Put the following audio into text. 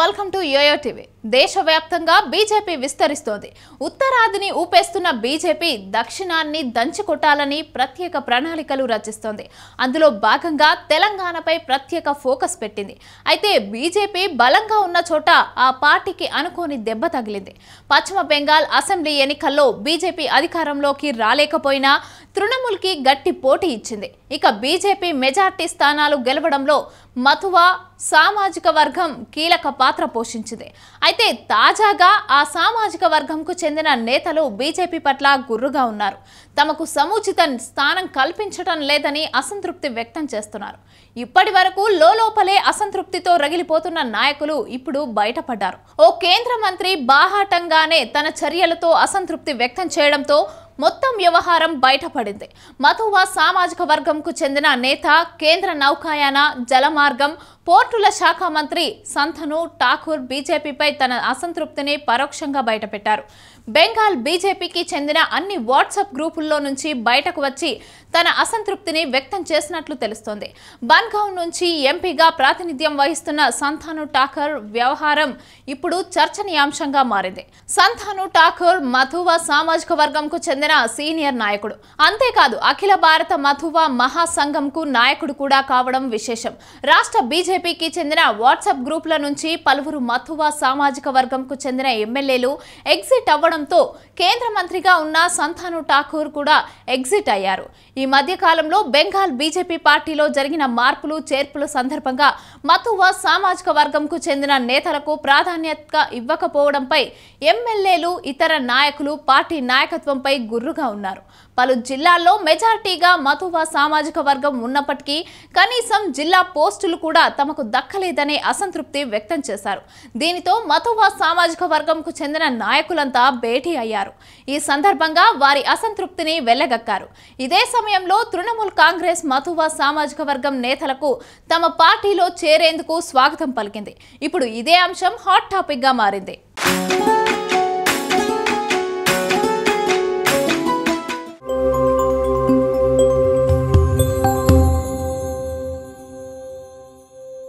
welcome to YoYo TV దేశవ్యాప్తంగా BJP విస్తరిస్తోంది ఉత్తరాదిని ఊపేస్తున్న బీజేపీ దక్షిణాన్ని దంచి కొట్టాలని ప్రత్యేక ప్రణాళికలు రచిస్తోంది అందులో భాగంగా తెలంగాణపై ప్రత్యేక ఫోకస్ పెట్టింది అయితే బీజేపీ బలంగా ఉన్న చోట ఆ పార్టీకి అనుకోని దెబ్బ తగిలింది పశ్చిమ బెంగాల్ అసెంబ్లీ ఎన్నికల్లో బీజేపీ అధికారంలోకి రాలేకపోయినా తృణమూల్కి గట్టి పోటీ ఇచ్చింది ఇక బీజేపీ మెజార్టీ స్థానాలు గెలవడంలో మథువా సామాజిక వర్గం కీలక పాత్ర పోషించింది అయితే తాజాగా ఆ సామాజిక వర్గంకు చెందిన నేతలు బీజేపీ పట్ల గుర్రుగా ఉన్నారు తమకు సముచిత స్థానం కల్పించడం లేదని అసంతృప్తి వ్యక్తం చేస్తున్నారు ఇప్పటి వరకు లోపలే అసంతృప్తితో రగిలిపోతున్న నాయకులు ఇప్పుడు బయటపడ్డారు ఓ కేంద్ర మంత్రి బాహాటంగానే తన చర్యలతో అసంతృప్తి వ్యక్తం చేయడంతో మొత్తం వ్యవహారం బయటపడింది మధువా సామాజిక వర్గంకు చెందిన నేత కేంద్ర నౌకాయాన జలమార్గం పోర్టుల శాఖ మంత్రి సంథను ఠాకూర్ బీజేపీపై తన అసంతృప్తిని పరోక్షంగా బయటపెట్టారు బెంగాల్ బీజేపీకి చెందిన అన్ని వాట్సాప్ గ్రూపుల్లో నుంచి బయటకు వచ్చి తన అసంతృప్తిని వ్యక్తం చేసినట్లు తెలుస్తోంది బన్గావ్ నుంచి ఎంపీగా ప్రాతినిధ్యం వహిస్తున్న సంథాను ఠాకూర్ వ్యవహారం ఇప్పుడు చర్చనీయాంశంగా మారింది సంథాను ఠాకూర్ మధువా సామాజిక వర్గంకు చెందిన సీనియర్ నాయకుడు అంతేకాదు అఖిల భారత మధువా మహాసంఘంకు నాయకుడు కూడా కావడం విశేషం రాష్ట్ర బీజేపీకి చెందిన వాట్సాప్ గ్రూపుల నుంచి పలువురు మధువా సామాజిక వర్గంకు చెందిన ఎమ్మెల్యేలు ఎగ్జిట్ అవ్వడంతో కేంద్ర మంత్రిగా ఉన్న సంథాను ఠాకూర్ కూడా ఎగ్జిట్ అయ్యారు ఈ మధ్య కాలంలో బెంగాల్ బీజేపీ పార్టీలో జరిగిన మార్పులు చేర్పుల సందర్భంగా మతువా సామాజిక వర్గంకు చెందిన నేతలకు ప్రాధాన్యత ఇవ్వకపోవడంపై ఎమ్మెల్యేలు ఇతర నాయకులు పార్టీ నాయకత్వంపై గుర్రుగా ఉన్నారు పలు జిల్లాల్లో మెజార్టీగా మతువా సామాజిక వర్గం ఉన్నప్పటికీ కనీసం జిల్లా పోస్టులు కూడా తమకు దక్కలేదనే అసంతృప్తి వ్యక్తం చేశారు దీనితో మతువా సామాజిక వర్గంకు చెందిన నాయకులంతా భేటీ అయ్యారు ఈ సందర్భంగా వారి అసంతృప్తిని వెళ్లగక్కారు ఇదే సమయంలో తృణమూల్ కాంగ్రెస్ మతువా సామాజిక వర్గం నేతలకు తమ పార్టీలో చేరేందుకు స్వాగతం పలికింది ఇప్పుడు ఇదే అంశం హాట్ టాపిక్ గా మారింది